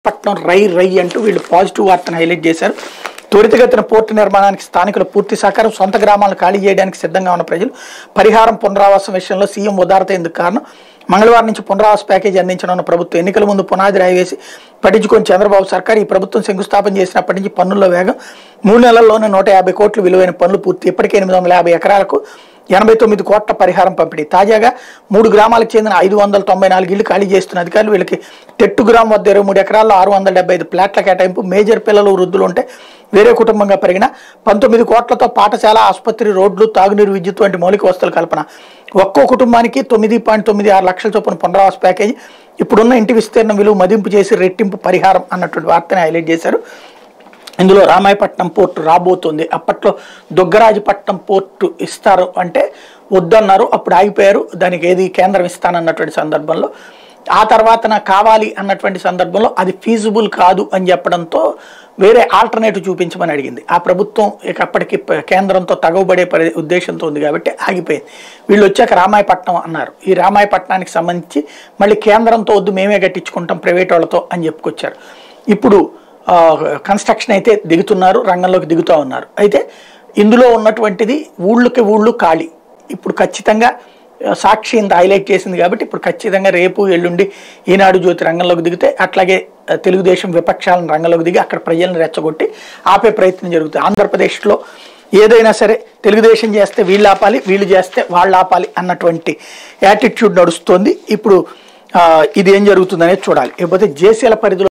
పట్నం రై రై అంటూ వీళ్ళు పాజిటివ్ వార్తను హైలైట్ చేశారు త్వరితగతిన పోర్టు నిర్మాణానికి స్థానికుల పూర్తి సహకారం సొంత గ్రామాలను ఖాళీ చేయడానికి సిద్ధంగా ఉన్న ప్రజలు పరిహారం పునరావాసం విషయంలో సీఎం ఉదారత ఎందుకు కారణం మంగళవారం నుంచి పునరావాస ప్యాకేజీ అందించనున్న ప్రభుత్వం ఎన్నికల ముందు పునాది రాయి వేసి పట్టించుకొని చంద్రబాబు సర్కార్ ఈ ప్రభుత్వం శంకుస్థాపన చేసినప్పటి నుంచి పన్నుల్లో వేగం మూడు నెలల్లోనే నూట యాభై కోట్లు విలువైన పనులు పూర్తి ఇప్పటికే ఎనిమిది వందల యాభై ఎకరాలకు ఎనభై తొమ్మిది కోట్ల పరిహారం పంపిణీ తాజాగా మూడు గ్రామాలకు చెందిన ఐదు వందల తొంభై నాలుగు ఇళ్లు ఖాళీ చేస్తున్న అధికారులు వీళ్ళకి టెట్టు గ్రామం వద్ద ఇరవై మూడు ఎకరాల్లో ఆరు వందల డెబ్బై ఐదు ప్లాట్ల కేటాయింపు మేజర్ పిల్లలు వృద్ధులు ఉంటే వేరే కుటుంబంగా పెరిగిన పంతొమ్మిది కోట్లతో పాఠశాల ఆసుపత్రి రోడ్లు తాగునీరు విద్యుత్ వంటి మౌలిక వస్తువుల కల్పన ఒక్కో కుటుంబానికి తొమ్మిది పాయింట్ తొమ్మిది ఆరు లక్షల చొప్పున పునరావాస ప్యాకేజీ ఇప్పుడున్న ఇంటి విస్తీర్ణం విలువ మదింపు చేసి రెట్టింపు పరిహారం అన్నటువంటి వార్తని హైలైట్ చేశారు ఇందులో రామాయపట్నం పోర్టు రాబోతుంది అప్పట్లో దుగ్గరాజపట్నం పోర్టు ఇస్తారు అంటే వద్దన్నారు అప్పుడు ఆగిపోయారు దానికి ఏది కేంద్రం ఇస్తానన్నటువంటి సందర్భంలో ఆ తర్వాత నాకు కావాలి అన్నటువంటి సందర్భంలో అది ఫీజిబుల్ కాదు అని చెప్పడంతో వేరే ఆల్టర్నేటివ్ చూపించమని అడిగింది ఆ ప్రభుత్వం ఇక అప్పటికి ప- కేంద్రంతో తగవబడే పరి ఉద్దేశంతో ఉంది కాబట్టి ఆగిపోయింది వీళ్ళు వచ్చాక రామాయపట్నం అన్నారు ఈ రామాయపట్నానికి సంబంధించి మళ్ళీ కేంద్రంతో వద్దు మేమే కట్టించుకుంటాం ప్రైవేట్ వాళ్ళతో అని చెప్పుకొచ్చారు ఇప్పుడు ఆ, కన్స్ట్రక్షన్ అయితే దిగుతున్నారు రంగంలోకి దిగుతూ ఉన్నారు అయితే ఇందులో ఉన్నటువంటిది ఊళ్ళకి ఊళ్ళు ఖాళీ ఇప్పుడు ఖచ్చితంగా ఆ, సాక్షి ఇంత హైలైట్ చేసింది కాబట్టి ఇప్పుడు ఖచ్చితంగా రేపు ఎల్లుండి ఈనాడు జ్యోతి రంగంలోకి దిగితే అట్లాగే ఆ, తెలుగుదేశం విపక్షాలను రంగంలోకి దిగి అక్కడ ప్రజలను రెచ్చగొట్టి ఆపే ప్రయత్నం జరుగుతుంది ఆంధ్రప్రదేశ్లో ఏదైనా సరే తెలుగుదేశం చేస్తే వీళ్ళు ఆపాలి వీళ్ళు చేస్తే వాళ్ళు ఆపాలి అన్నటువంటి యాటిట్యూడ్ నడుస్తోంది ఇప్పుడు ఆ, ఇది ఏం జరుగుతుందనేది చూడాలి లేకపోతే జేసీల పరిధిలో